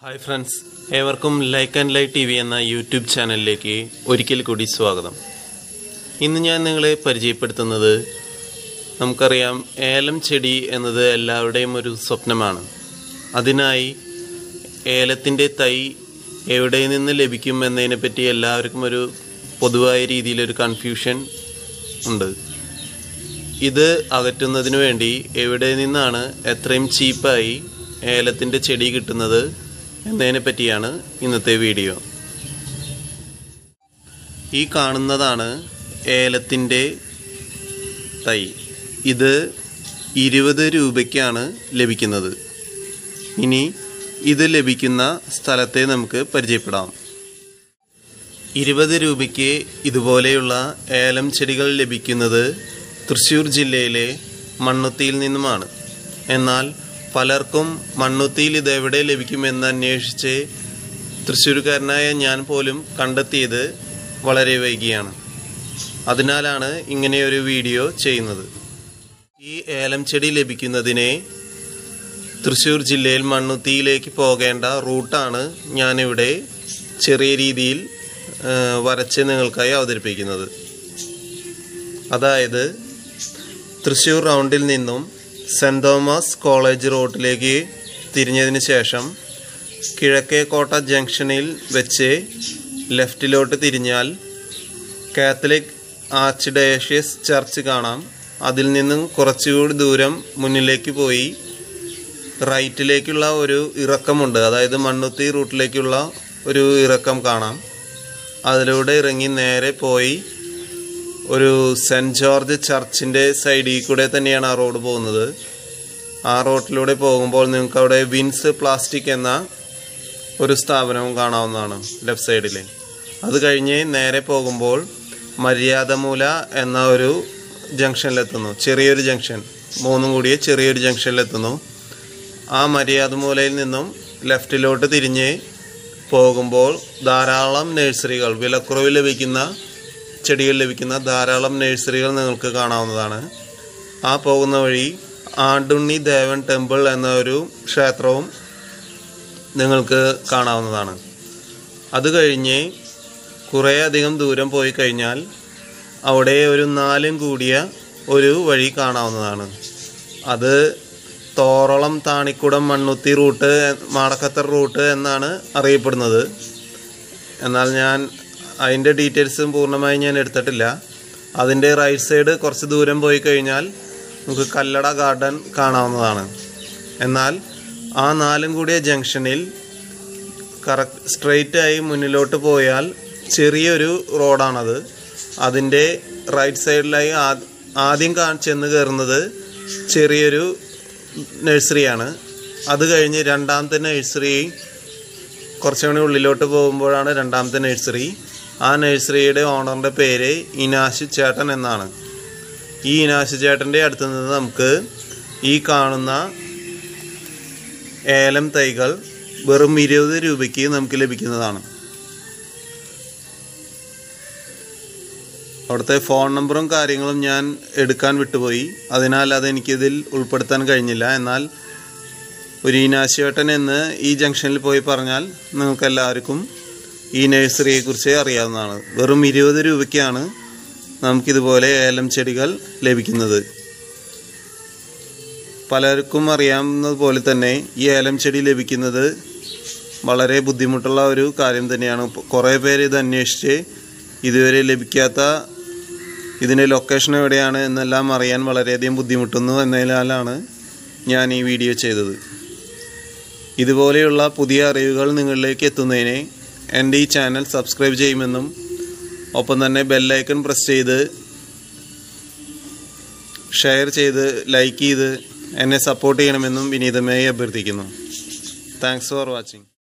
hi friends ഏവർക്കും like and light T V എന്ന YouTube ചാനലിലേക്ക് ഒരിക്കൽ കൂടി സ്വാഗതം ഇന്ന് ഞാൻ നിങ്ങളെ പരിചയപ്പെടുത്തുന്നത് നമുക്കറിയാം ഏലം ചെടി എന്നത് എല്ലാവരുടെയും ഒരു സ്വപ്നമാണ് അതിനായി ഏലത്തിൻ്റെ തൈ എവിടെ നിന്ന് ലഭിക്കും എന്നതിനെപ്പറ്റി എല്ലാവർക്കും ഒരു പൊതുവായ രീതിയിലൊരു കൺഫ്യൂഷൻ ഉണ്ട് ഇത് അകറ്റുന്നതിന് വേണ്ടി എവിടെ നിന്നാണ് എത്രയും ചീപ്പായി ഏലത്തിൻ്റെ ചെടി കിട്ടുന്നത് എന്നതിനെ പറ്റിയാണ് ഇന്നത്തെ വീഡിയോ ഈ കാണുന്നതാണ് ഏലത്തിൻ്റെ തൈ ഇത് ഇരുപത് രൂപയ്ക്കാണ് ലഭിക്കുന്നത് ഇനി ഇത് ലഭിക്കുന്ന സ്ഥലത്തെ നമുക്ക് പരിചയപ്പെടാം ഇരുപത് രൂപയ്ക്ക് ഇതുപോലെയുള്ള ഏലം ചെടികൾ ലഭിക്കുന്നത് തൃശ്ശൂർ ജില്ലയിലെ മണ്ണുത്തിയിൽ നിന്നുമാണ് എന്നാൽ പലർക്കും മണ്ണുത്തിയിൽ ഇത് എവിടെ ലഭിക്കുമെന്ന് അന്വേഷിച്ച് തൃശ്ശൂർക്കാരനായ ഞാൻ പോലും കണ്ടെത്തിയത് വളരെ വൈകിയാണ് അതിനാലാണ് ഇങ്ങനെയൊരു വീഡിയോ ചെയ്യുന്നത് ഈ ഏലം ചെടി ലഭിക്കുന്നതിനെ തൃശ്ശൂർ ജില്ലയിൽ മണ്ണുത്തിയിലേക്ക് പോകേണ്ട റൂട്ടാണ് ഞാനിവിടെ ചെറിയ രീതിയിൽ ആ, വരച്ച് നിങ്ങൾക്കായി അവതരിപ്പിക്കുന്നത് അതായത് തൃശ്ശൂർ റൗണ്ടിൽ നിന്നും സെൻറ് തോമസ് കോളേജ് റോഡിലേക്ക് തിരിഞ്ഞതിന് ശേഷം കിഴക്കേക്കോട്ട ജംഗ്ഷനിൽ വെച്ച് ലെഫ്റ്റിലോട്ട് തിരിഞ്ഞാൽ കാത്തലിക് ആർച്ച് ഡയഷ്യസ് ചർച്ച് കാണാം അതിൽ നിന്നും കുറച്ചുകൂടി ദൂരം മുന്നിലേക്ക് പോയി റൈറ്റിലേക്കുള്ള ഒരു ഇറക്കമുണ്ട് അതായത് മണ്ണുത്തി റൂട്ടിലേക്കുള്ള ഒരു ഇറക്കം കാണാം അതിലൂടെ ഇറങ്ങി നേരെ പോയി ഒരു സെൻറ് ജോർജ് ചർച്ചിൻ്റെ സൈഡിൽ കൂടെ തന്നെയാണ് ആ റോഡ് പോകുന്നത് ആ റോഡിലൂടെ പോകുമ്പോൾ നിങ്ങൾക്ക് അവിടെ വിൻസ് പ്ലാസ്റ്റിക് എന്ന ഒരു സ്ഥാപനവും കാണാവുന്നതാണ് ലെഫ്റ്റ് സൈഡിൽ അത് കഴിഞ്ഞ് നേരെ പോകുമ്പോൾ മര്യാദമൂല എന്ന ഒരു ജംഗ്ഷനിലെത്തുന്നു ചെറിയൊരു ജംഗ്ഷൻ മൂന്നും കൂടിയ ചെറിയൊരു ജംഗ്ഷനിലെത്തുന്നു ആ മര്യാദമൂലയിൽ നിന്നും ലെഫ്റ്റിലോട്ട് തിരിഞ്ഞ് പോകുമ്പോൾ ധാരാളം നഴ്സറികൾ വിലക്കുറവിൽ ലഭിക്കുന്ന ചെടികൾ ലഭിക്കുന്ന ധാരാളം നഴ്സറികൾ നിങ്ങൾക്ക് കാണാവുന്നതാണ് ആ പോകുന്ന വഴി ആണ്ടുണ്ണി ദേവൻ ടെമ്പിൾ എന്ന ഒരു ക്ഷേത്രവും നിങ്ങൾക്ക് കാണാവുന്നതാണ് അത് കഴിഞ്ഞ് കുറേ അധികം ദൂരം പോയി കഴിഞ്ഞാൽ അവിടെ ഒരു നാലും കൂടിയ ഒരു വഴി കാണാവുന്നതാണ് അത് തോറളം താണിക്കുടം മണ്ണുത്തി റൂട്ട് മാടക്കത്തർ റൂട്ട് എന്നാണ് അറിയപ്പെടുന്നത് എന്നാൽ ഞാൻ അതിൻ്റെ ഡീറ്റെയിൽസും പൂർണ്ണമായി ഞാൻ എടുത്തിട്ടില്ല അതിൻ്റെ റൈറ്റ് സൈഡ് കുറച്ച് ദൂരം പോയി കഴിഞ്ഞാൽ നമുക്ക് കല്ലട ഗാർഡൻ കാണാവുന്നതാണ് എന്നാൽ ആ നാലും കൂടിയ ജംഗ്ഷനിൽ കറക്റ്റ് സ്ട്രെയിറ്റ് ആയി മുന്നിലോട്ട് പോയാൽ ചെറിയൊരു റോഡാണത് അതിൻ്റെ റൈറ്റ് സൈഡിലായി ആ- ആദ്യം കാ ചെന്ന് കയറുന്നത് ചെറിയൊരു നഴ്സറിയാണ് അത് കഴിഞ്ഞ് രണ്ടാമത്തെ നഴ്സറി കുറച്ചുകൂടി ഉള്ളിലോട്ട് പോകുമ്പോഴാണ് രണ്ടാമത്തെ നഴ്സറി ആ നഴ്സറിയുടെ ഓണറിൻ്റെ പേര് ഇനാശു ചേട്ടൻ എന്നാണ് ഈ ഇനാശു ചേട്ടൻ്റെ അടുത്ത് നിന്ന് നമുക്ക് ഈ കാണുന്ന ഏലം തൈകൾ വെറും ഇരുപത് രൂപയ്ക്ക് നമുക്ക് ലഭിക്കുന്നതാണ് അവിടുത്തെ ഫോൺ നമ്പറും കാര്യങ്ങളും ഞാൻ എടുക്കാൻ വിട്ടുപോയി അതിനാൽ അതെനിക്കിതിൽ ഉൾപ്പെടുത്താൻ കഴിഞ്ഞില്ല എന്നാൽ ഒരു ഈനാശേട്ടൻ എന്ന് ഈ ജംഗ്ഷനിൽ പോയി പറഞ്ഞാൽ നിങ്ങൾക്ക് എല്ലാവർക്കും ഈ നഴ്സറിയെക്കുറിച്ച് അറിയാവുന്നതാണ് വെറും ഇരുപത് രൂപയ്ക്കാണ് നമുക്കിതുപോലെ ഏലം ചെടികൾ ലഭിക്കുന്നത് പലർക്കും അറിയാവുന്നത് പോലെ തന്നെ ഈ ഏലം ചെടി ലഭിക്കുന്നത് വളരെ ബുദ്ധിമുട്ടുള്ള ഒരു കാര്യം തന്നെയാണ് കുറേ പേര് ഇത് അന്വേഷിച്ച് ഇതുവരെ ലഭിക്കാത്ത ഇതിൻ്റെ ലൊക്കേഷൻ എവിടെയാണ് എന്നെല്ലാം അറിയാൻ വളരെയധികം ബുദ്ധിമുട്ടുന്നു എന്നതിനാലാണ് ഞാൻ ഈ വീഡിയോ ചെയ്തത് ഇതുപോലെയുള്ള പുതിയ അറിവുകൾ നിങ്ങളിലേക്ക് എത്തുന്നതിന് എൻ്റെ ഈ ചാനൽ സബ്സ്ക്രൈബ് ചെയ്യുമെന്നും ഒപ്പം തന്നെ ബെല്ലൈക്കൺ പ്രസ് ചെയ്ത് ഷെയർ ചെയ്ത് ലൈക്ക് ചെയ്ത് എന്നെ സപ്പോർട്ട് ചെയ്യണമെന്നും വിനീതമായി അഭ്യർത്ഥിക്കുന്നു താങ്ക്സ് ഫോർ വാച്ചിങ്